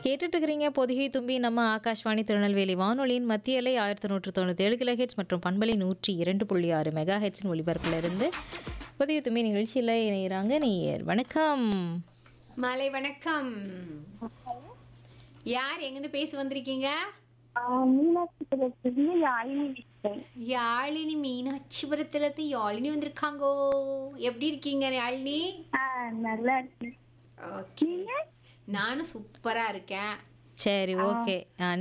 கேட்டுட்டு இருக்கிறீங்க பொதிகை தும்பி நம்ம ஆகாஷ்வாணி திருநெல்வேலி வானொலியின் மத்திய அலை ஆயிரத்தி நூற்று தொண்ணூற்றி ஏழு கிலோ ஹெட்ஸ் மற்றும் பண்பலை நூற்றி இரண்டு புள்ளி ஆறு மெகா ஹெட்ஸின் ஒளிபரப்புல இருந்து பொதிகை தும்பி நிகழ்ச்சியில் இணைகிறாங்க நேயர் வணக்கம் மாலை வணக்கம் யார் எங்கிருந்து பேசி வந்திருக்கீங்க மீனாட்சிபுரத்துலேருந்து யாழினி பேசுறேன் யாழினி மீனாட்சிபுரத்துல இருந்து யாழினி வந்திருக்காங்கோ எப்படி இருக்கீங்க யாழினி ஆ நல்லா இருக்கேன் ஓகே நானும் சூப்பரா இருக்கேன் சரி ஓகே